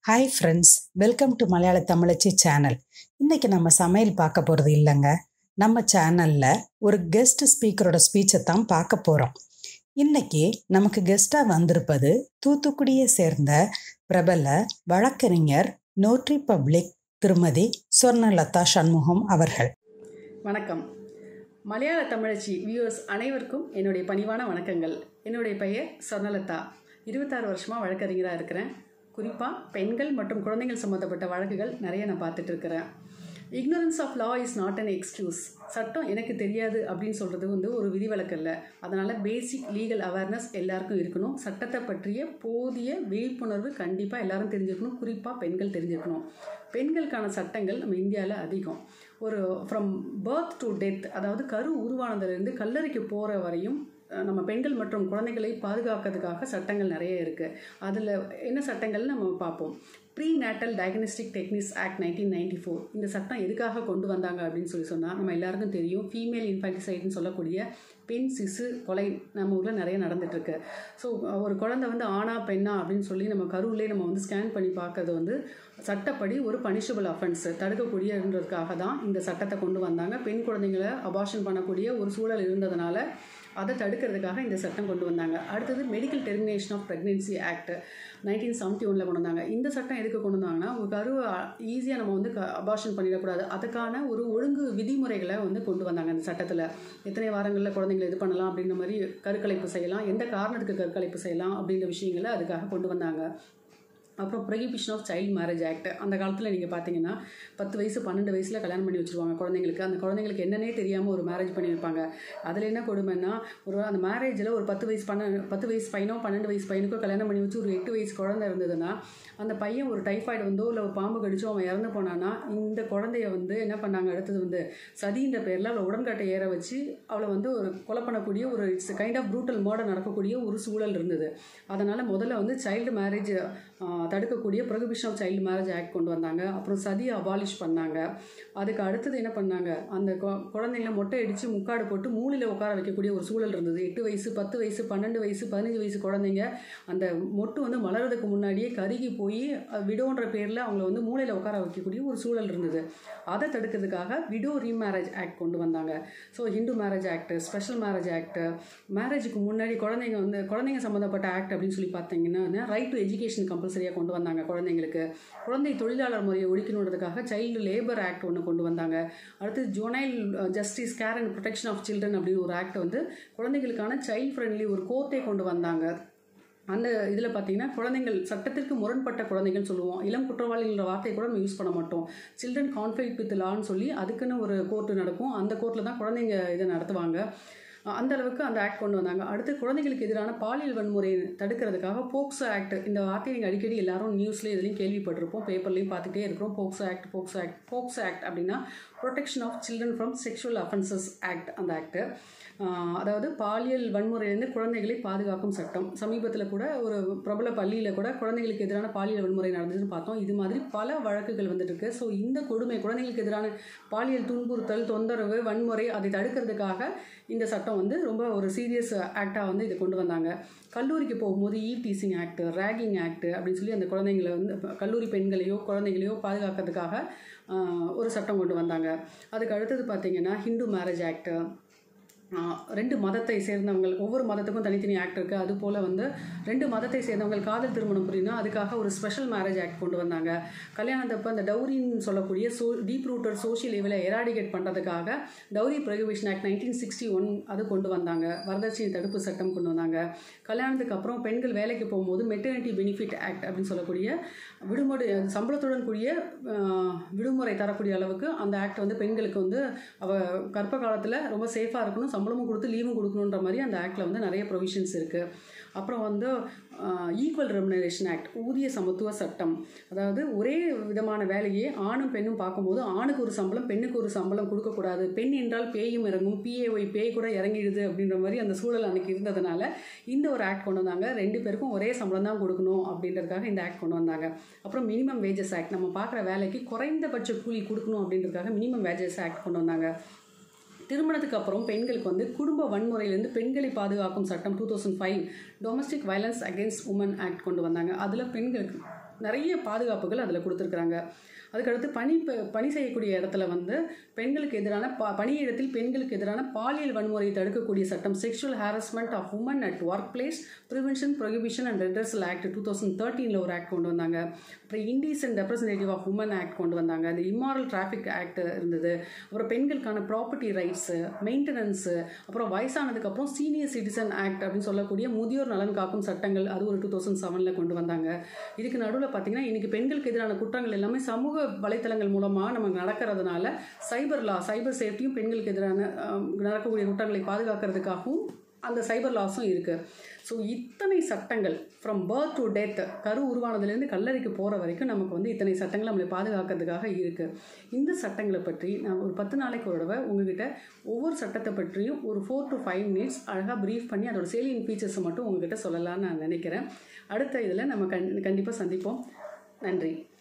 hi friends welcome to மலையாள தமிழச்சி channel இன்னைக்கு நம்ம சமையல் பார்க்க போகிறது இல்லைங்க நம்ம சேனலில் ஒரு கெஸ்ட் ஸ்பீக்கரோட ஸ்பீச்சை தான் பார்க்க போகிறோம் இன்னைக்கு நமக்கு கெஸ்ட்டாக வந்திருப்பது தூத்துக்குடியை சேர்ந்த பிரபல வழக்கறிஞர் நோட்ரி பப்ளிக் திருமதி சொர்ணலதா சண்முகம் அவர்கள் வணக்கம் மலையாள தமிழச்சி வியூவர்ஸ் அனைவருக்கும் என்னுடைய பணிவான வணக்கங்கள் என்னுடைய பெயர் சொர்ணலதா இருபத்தாறு வருஷமாக வழக்கறிஞராக இருக்கிறேன் குறிப்பாக பெண்கள் மற்றும் குழந்தைகள் சம்மந்தப்பட்ட வழக்குகள் நிறைய நான் பார்த்துட்டு இருக்கிறேன் ignorance of law is not an excuse சட்டம் எனக்கு தெரியாது அப்படின்னு சொல்கிறது வந்து ஒரு விதிவிலக்கு இல்லை அதனால் பேசிக் லீகல் அவேர்னஸ் எல்லாருக்கும் இருக்கணும் சட்டத்தை பற்றிய போதிய விழிப்புணர்வு கண்டிப்பாக எல்லாரும் தெரிஞ்சுக்கணும் குறிப்பாக பெண்கள் தெரிஞ்சுக்கணும் பெண்களுக்கான சட்டங்கள் நம்ம இந்தியாவில் அதிகம் ஒரு ஃப்ரம் பர்த் டு டெத் அதாவது கரு உருவானதுலேருந்து கல்லறைக்கு போகிற வரையும் அஹ், நம்ம பெண்கள் மற்றும் குழந்தைகளை பாதுகாக்கிறதுக்காக சட்டங்கள் நிறைய இருக்குது அதில் என்ன சட்டங்கள் நம்ம பார்ப்போம் prenatal diagnostic techniques act nineteen ninety four இந்த சட்டம் எதுக்காக கொண்டு வந்தாங்க அப்படின்னு சொல்லி சொன்னால் நம்ம எல்லாருக்கும் தெரியும் ஃபீமேல் இன்ஃபான்டிசைடுன்னு சொல்லக்கூடிய பெண் சிசு கொலை நம்ம ஊரில் நிறைய நடந்துட்டுருக்கு ஸோ ஒரு குழந்தை வந்து ஆணா பெண்ணா அப்படின்னு சொல்லி நம்ம கருவிலே நம்ம வந்து ஸ்கேன் பண்ணி பார்க்கறது வந்து சட்டப்படி ஒரு பனிஷபிள் அஃபென்ஸ் தடுக்கக்கூடியன்றதுக்காக தான் இந்த சட்டத்தை கொண்டு வந்தாங்க பெண் குழந்தைங்களை அபார்ஷன் பண்ணக்கூடிய ஒரு சூழல் இருந்ததுனால அதை தடுக்கிறதுக்காக இந்த சட்டம் கொண்டு வந்தாங்க அடுத்தது medical termination of pregnancy act nineteen seventy ஒனில் கொண்டு வந்தாங்க இந்த சட்டம் எதுக்கு கொண்டு வந்தாங்கன்னா ஒரு கருவை ஈஸியாக நம்ம வந்து அபார்ஷன் பண்ணிடக்கூடாது அதுக்கான ஒரு ஒழுங்கு விதிமுறைகளை வந்து கொண்டு வந்தாங்க அந்த சட்டத்தில் எத்தனை வாரங்களில் குழந்தைங்களை இது பண்ணலாம் அப்படின்ற மாதிரி கருக்கலைப்பு செய்யலாம் எந்த காரணத்துக்கு கருக்கலைப்பு செய்யலாம் அப்படின்ற விஷயங்களை அதுக்காக கொண்டு வந்தாங்க அப்புறம் prohibition of child marriage act அந்த காலத்தில் நீங்கள் பார்த்தீங்கன்னா பத்து வயசு பன்னெண்டு வயசில் கல்யாணம் பண்ணி வச்சுருவாங்க குழந்தைங்களுக்கு அந்த குழந்தைங்களுக்கு என்னன்னே தெரியாமல் ஒரு மேரேஜ் பண்ணி வைப்பாங்க அதில் என்ன கொடுமைன்னா ஒரு அந்த மேரேஜில் ஒரு பத்து வயசு பன்னெண்டு பத்து வயசு பையனோ பன்னெண்டு வயசு பையனுக்கோ கல்யாணம் பண்ணி வச்சு ஒரு எட்டு வயசு குழந்தை இருந்ததுன்னா அந்த பையன் ஒரு டைஃபாய்டு வந்தோ இல்லை ஒரு பாம்பு கடிச்சோ அவன் இறந்து போனான்னா இந்த குழந்தைய வந்து என்ன பண்ணாங்க அடுத்தது வந்து சதின்ற பேரில் அவளை உடன்காட்டை ஏற வச்சு அவளை வந்து ஒரு கொலை பண்ணக்கூடிய ஒரு it's kind of brutal murder நடக்கக்கூடிய ஒரு சூழல் இருந்தது அதனால் முதல்ல வந்து சைல்டு மேரேஜ் தடுக்கக்கூடிய prohibition of child marriage act கொண்டு வந்தாங்க அப்புறம் சதியை அபாலிஷ் பண்ணாங்க அதுக்கு அடுத்தது என்ன பண்ணாங்க அந்த கொ- குழந்தைங்கள மொட்டை அடித்து முக்காடு போட்டு மூலையில் உட்கார வைக்கக்கூடிய ஒரு சூழல் இருந்தது எட்டு வயசு பத்து வயசு பன்னெண்டு வயசு பதினஞ்சு வயசு குழந்தைங்க அந்த மொட்டு வந்து மலர்றதுக்கு முன்னாடியே கருகி போய் விடோன்ற பேரில் அவங்கள வந்து மூலையில் உட்கார வைக்கக்கூடிய ஒரு சூழல் இருந்தது அதை தடுக்கிறதுக்காக விடோ ரீமேரேஜ் ஆக்ட் கொண்டு வந்தாங்க so Hindu marriage act special marriage act மேரேஜுக்கு முன்னாடி குழந்தைங்க வந்து குழந்தைங்க சம்மந்தப்பட்ட ஆக்ட் அப்படின்னு சொல்லி பார்த்தீங்கன்னா ரைட் டு எஜுகேஷன் கம்பல்சரியாக கொண்டு வந்தாங்க குழந்தைங்களுக்கு குழந்தை தொழிலாளர் முறையை ஒழிக்கணுன்றதுக்காக சைல்டு லேபர் ஆக்ட் ஒன்று கொண்டு வந்தாங்க அடுத்து juvenile justice care and protection of children அப்படின்னு ஒரு ஆக்ட் வந்து குழந்தைகளுக்கான சைல்ட் ஃப்ரெண்ட்லி ஒரு கோர்ட்டே கொண்டு வந்தாங்க அந்த இதில் பார்த்தீங்கன்னா குழந்தைகள் சட்டத்திற்கு முரண்பட்ட குழந்தைகள் சொல்லுவோம் இளம் குற்றவாளின்ற வார்த்தையை கூட நம்ம யூஸ் பண்ண மாட்டோம் சில்ட்ரன் கான்ஃபிளிக் வித் லான்னு சொல்லி அதுக்குன்னு ஒரு கோர்ட்டு நடக்கும் அந்த கோர்ட்டில் தான் குழந்தைங்க இதை நடத்துவாங்க அஹ் அந்த அளவுக்கு அந்த ஆக்ட் கொண்டு வந்தாங்க அடுத்து குழந்தைகளுக்கு எதிரான பாலியல் வன்முறையை தடுக்கிறதுக்காக போக்சோ ஆக்ட் இந்த வார்த்தையை நீங்கள் அடிக்கடி எல்லாரும் நியூஸ்ல இதுலையும் கேள்விப்பட்டிருப்போம் பேப்பர்லையும் பார்த்துட்டே இருக்கிறோம் POCSO act POCSO act POCSO act அப்படின்னா protection of children from sexual offences act அந்த ஆக்ட் அதாவது பாலியல் வன்முறையிலிருந்து குழந்தைகளை பாதுகாக்கும் சட்டம் சமீபத்தில் கூட ஒரு பிரபல பள்ளியில் கூட குழந்தைகளுக்கு எதிரான பாலியல் வன்முறை நடந்ததுன்னு பார்த்தோம் இது மாதிரி பல வழக்குகள் வந்துட்டு இருக்கு ஸோ இந்த கொடுமை குழந்தைகளுக்கு எதிரான பாலியல் துன்புறுத்தல் தொந்தரவு வன்முறை அதை தடுக்கிறதுக்காக இந்த சட்டம் வந்து ரொம்ப ஒரு சீரியஸ் ஆக்டாக வந்து இதை கொண்டு வந்தாங்க கல்லூரிக்கு போகும்போது eve teasing act ragging act அப்படின்னு சொல்லி அந்த குழந்தைங்களை வந்து கல்லூரி பெண்களையோ குழந்தைகளையோ பாதுகாக்கிறதுக்காக ஆஹ், ஒரு சட்டம் கொண்டு வந்தாங்க அதுக்கு அடுத்தது பார்த்தீங்கன்னா ஹிந்து மேரேஜ் ஆக்ட் ஆஹ் ரெண்டு மதத்தை சேர்ந்தவங்க ஒவ்வொரு மதத்துக்கும் தனித்தனி ஆக்ட் இருக்குது அது போல் வந்து ரெண்டு மதத்தை சேர்ந்தவங்க காதல் திருமணம் புரியணும் அதுக்காக ஒரு ஸ்பெஷல் மேரேஜ் ஆக்ட் கொண்டு வந்தாங்க கல்யாணத்தப்ப அந்த டௌரின்னு சொல்லக்கூடிய சோ டீப் ரூட்டர் சோஷியல் லெவலை எராடிகேட் பண்ணுறதுக்காக dowry prohibition act nineteen sixty one அது கொண்டு வந்தாங்க வரதட்சணை தடுப்பு சட்டம் கொண்டு வந்தாங்க கல்யாணத்துக்கு அப்புறம் பெண்கள் வேலைக்கு போகும்போது மெட்டர்னிட்டி பெனிஃபிட் ஆக்ட் அப்படின்னு சொல்லக்கூடிய விடுமுறை சம்பளத்துடன் கூடிய ஆஹ், விடுமுறை தரக்கூடிய அளவுக்கு அந்த ஆக்ட் வந்து பெண்களுக்கு வந்து அவ கர்ப்ப காலத்தில் ரொம்ப சேஃபாக இருக்கணும் சம்பளமும் கொடுத்து லீவும் கொடுக்கணுன்ற மாதிரி அந்த ஆக்டில் வந்து நிறைய ப்ரொவிஷன்ஸ் இருக்குது அப்புறம் வந்து ஈக்குவல் ரெமுனரேஷன் ஆக்ட் ஊதிய சமத்துவ சட்டம் அதாவது ஒரே விதமான வேலையே ஆணும் பெண்ணும் பார்க்கும்போது ஆணுக்கு ஒரு சம்பளம் பெண்ணுக்கு ஒரு சம்பளம் கொடுக்கக்கூடாது பெண் என்றால் பேயும் இறங்கும் பிஏஒய் பேய் கூட இறங்கிடுது அப்படின்ற மாதிரி அந்த சூழல் அன்னைக்கு இருந்ததுனால இந்த ஒரு ஆக்ட் கொண்டு வந்தாங்க ரெண்டு பேருக்கும் ஒரே சம்பளம் தான் கொடுக்கணும் அப்படின்றதுக்காக இந்த ஆக்ட் கொண்டு வந்தாங்க அப்புறம் மினிமம் வேஜஸ் ஆக்ட் நம்ம பார்க்குற வேலைக்கு குறைந்தபட்ச கூலி கொடுக்கணும் அப்படின்றதுக்காக மினிமம் வேஜஸ் ஆக்ட் கொண்டு வந்தாங்க திருமணத்துக்கு அப்புறம் பெண்களுக்கு வந்து குடும்ப வன்முறையிலிருந்து பெண்களை பாதுகாக்கும் சட்டம் two thousand five domestic violence against women act கொண்டு வந்தாங்க அதில் பெண்களுக்கு நிறைய பாதுகாப்புகள் அதில் கொடுத்துருக்குறாங்க அதுக்கடுத்து பணி ப- பணி செய்யக்கூடிய இடத்துல வந்து பெண்களுக்கு எதிரான ப பணியிடத்தில் பெண்களுக்கு எதிரான பாலியல் வன்முறையை தடுக்கக்கூடிய சட்டம் sexual harassment of women at work place prevention prohibition and redressal act two thousand தேர்ட்டீனில் ஒரு ஆக்ட் கொண்டு வந்தாங்க அப்புறம் indecent representative of women act கொண்டு வந்தாங்க அந்த இம்மாரல் டிராஃபிக் ஆக்ட் இருந்தது அப்புறம் பெண்களுக்கான ப்ராப்பர்ட்டி ரைட்ஸு மெயின்டெனன்ஸு அப்புறம் வயசானதுக்கப்புறம் சீனியர் சிட்டிசன் ஆக்ட் அப்படின்னு சொல்லக்கூடிய முதியோர் நலன் காக்கும் சட்டங்கள் அது ஒரு டூ தௌசண்ட் செவனில் கொண்டு வந்தாங்க இதுக்கு நடுவில் பார்த்தீங்கன்னா இன்னைக்கு பெண்களுக்கு எதிரான குற்றங்கள் எல்லாமே சமூக வலைத்தளங்கள் மூலமாக நமக்கு நடக்கிறதுனால சைபர் லா சைபர் சேஃப்டியும் பெண்களுக்கு எதிரான ஆம், நடக்கக்கூடிய குற்றங்களை பாதுகாக்கிறதுக்காகவும் அந்த சைபர் லாஸும் இருக்குது ஸோ இத்தனை சட்டங்கள் ஃப்ரம் பர்த் டு டெத் கரு உருவானதுலேருந்து கல்லறைக்கு போகிற வரைக்கும் நமக்கு வந்து இத்தனை சட்டங்கள் நம்மளை பாதுகாக்கிறதுக்காக இருக்குது இந்த சட்டங்களை பற்றி நான் ஒரு பத்து நாளைக்கு ஒரு தடவை உங்ககிட்ட ஒவ்வொரு சட்டத்தை பற்றியும் ஒரு ஃபோர் டு ஃபைவ் மினிட்ஸ் அழகாக ப்ரீஃப் பண்ணி அதோட சேலியன் ஃபீச்சர்ஸை மட்டும் உங்ககிட்ட சொல்லலாம்னு நான் நினைக்கிறேன் அடுத்த இதில் நம்ம கண் கண்டிப்பாக சந்திப்போம் நன்றி